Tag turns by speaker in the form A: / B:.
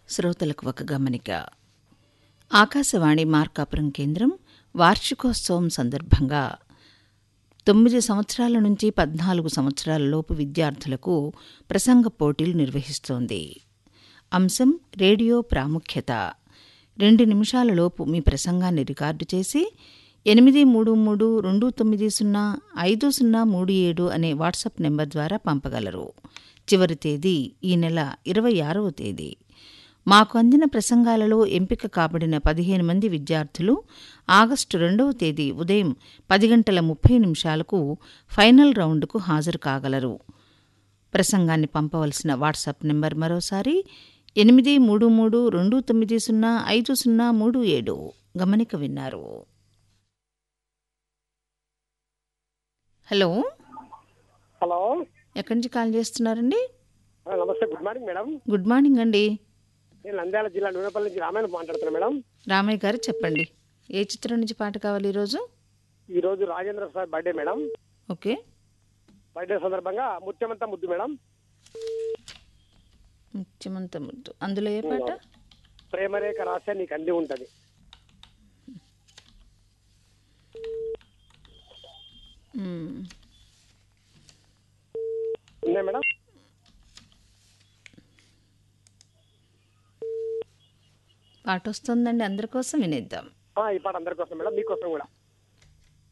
A: శ్రోతలకు ఒక గమనిక ఆకాశవాణి మార్కాపురం కేంద్రం వార్షికోత్సవం సందర్భంగా తొమ్మిది సంవత్సరాల నుంచి పద్నాలుగు సంవత్సరాల లోపు విద్యార్థులకు ప్రసంగ పోటీలు నిర్వహిస్తోంది అంశం రేడియో ప్రాముఖ్యత రెండు నిమిషాల లోపు మీ ప్రసంగాన్ని రికార్డు చేసి ఎనిమిది మూడు మూడు రెండు తొమ్మిది సున్నా ఐదు సున్నా మూడు ఏడు అనే వాట్సాప్ నెంబర్ ద్వారా పంపగలరు చివరి తేదీ ఈ నెల ఇరవై ఆరవ తేదీ మాకు అందిన ప్రసంగాలలో ఎంపిక కాబడిన పదిహేను మంది విద్యార్థులు ఆగస్టు రెండవ తేదీ ఉదయం పది గంటల ముప్పై నిమిషాలకు ఫైనల్ రౌండ్కు హాజరు కాగలరు ప్రసంగాన్ని పంపవలసిన వాట్సాప్ నెంబర్ మరోసారి ఎనిమిది మూడు మూడు రెండు తొమ్మిది సున్నా ఐదు సున్నా మూడు ఏడు గమనిక విన్నారు హలో
B: హలో
A: ఎక్కడి నుంచి కాల్ చేస్తున్నారండి
B: ఆ, నమస్తే good morning madam
A: good morning అండి
B: నేను నంద్యాల జిల్లా నూనెపల్లి నుంచి రామాయణ మాట్లాడుతున్నా మేడం
A: రామయ్య గారు చెప్పండి ఏ చిత్రం నుంచి పాట కావాలి ఈరోజు
B: ఈ రోజు Rajendra Prasad birthday madam
A: okay
B: birthday సందర్భంగా ముత్యమంతా ముద్దు మేడం
A: ముత్యమంత ముద్దు అందులో ఏ పాట
B: ప్రేమరేఖ రాసే నీకు అంది ఉంటది
A: మ్మ్.
B: ఉందా మేడం
A: పాట వస్తుందండి అందరి కోసం వినేద్దాం
B: ఆ, ఈ పాట అందరి కోసం మేడం మీకోసం కూడా